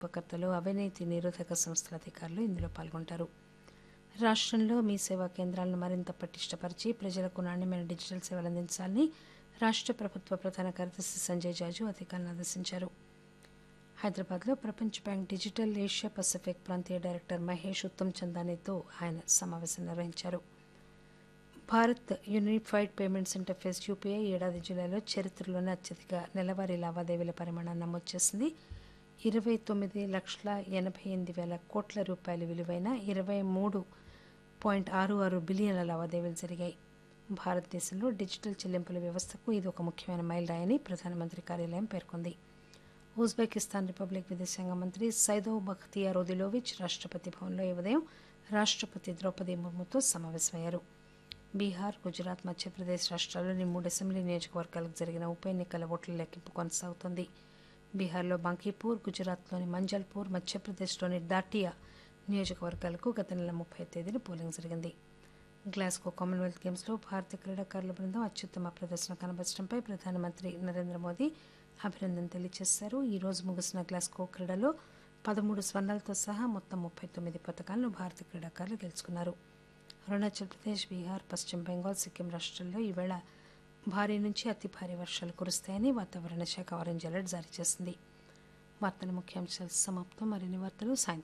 ఉపకర్తలు అవినీతి నిరోధక సంస్థల అధికారులు ఇందులో పాల్గొంటారు రాష్ట్రంలో మీ సేవా కేంద్రాలను మరింత పటిష్టపరిచి ప్రజలకు నాణ్యమైన డిజిటల్ సేవలు అందించాలని రాష్ట్ర ప్రభుత్వ ప్రధాన కార్యదర్శి సంజయ్ జాజు అధికారులను ఆదేశించారు హైదరాబాద్లో ప్రపంచ బ్యాంక్ డిజిటల్ ఏషియా పసిఫిక్ ప్రాంతీయ డైరెక్టర్ మహేష్ ఉత్తమ్ చందానీతో ఆయన సమావేశం నిర్వహించారు Bharat unified payments interface UPI ఏడాది జూలైలో చరిత్రలోనే అత్యధిక నెలవారీ లావాదేవీల పరిమాణాన్ని నమోదు చేసింది ఇరవై తొమ్మిది లక్షల ఎనభై ఎనిమిది వేల కోట్ల రూపాయల విలువైన ఇరవై మూడు పాయింట్ ఆరు ఆరు బిలియన్ల లావాదేవీలు జరిగాయి భారతదేశంలో డిజిటల్ చెల్లింపుల వ్యవస్థకు ఇది ఒక ముఖ్యమైన మైలురాయని ప్రధానమంత్రి కార్యాలయం పేర్కొంది ఉజ్బెకిస్తాన్ రిపబ్లిక్ విదేశాంగ మంత్రి సైదోవ్ బఖ్తియార్ ఒదిలోవిచ్ రాష్ట్రపతి భవన్లో ఈ ఉదయం రాష్ట్రపతి ద్రౌపది ముర్ముతో సమావేశమయ్యారు బీహార్ గుజరాత్ మధ్యప్రదేశ్ రాష్ట్రాల్లోని మూడు అసెంబ్లీ నియోజకవర్గాలకు జరిగిన ఉప ఎన్నికల ఓట్ల లెక్కింపు కొనసాగుతోంది బీహార్లో బంకీపూర్ గుజరాత్లోని మంజల్పూర్ మధ్యప్రదేశ్లోని దాటియా నియోజకవర్గాలకు గత నెల ముప్పై తేదీన పోలింగ్ జరిగింది గ్లాస్గో కామన్వెల్త్ గేమ్స్లో భారత క్రీడాకారుల బృందం అత్యుత్తమ ప్రదర్శన కనబరచడంపై ప్రధానమంత్రి నరేంద్ర మోదీ అభినందన తెలియజేశారు ఈ రోజు ముగిసిన గ్లాస్గో క్రీడలో పదమూడు స్వర్ణాలతో సహా మొత్తం ముప్పై తొమ్మిది పథకాలను భారత క్రీడాకారులు గెలుచుకున్నారు అరుణాచల్ ప్రదేశ్ బీహార్ పశ్చిమ బెంగాల్ సిక్కిం రాష్ట్రాల్లో ఈవేళ భారీ నుంచి అతి భారీ వర్షాలు కురుస్తాయని వాతావరణ శాఖ ఆరెంజ్ అలర్ట్ జారీ చేసింది వార్తల ముఖ్యాంశాలు సమాప్తం మరిన్ని వార్తలు సాయంత్రం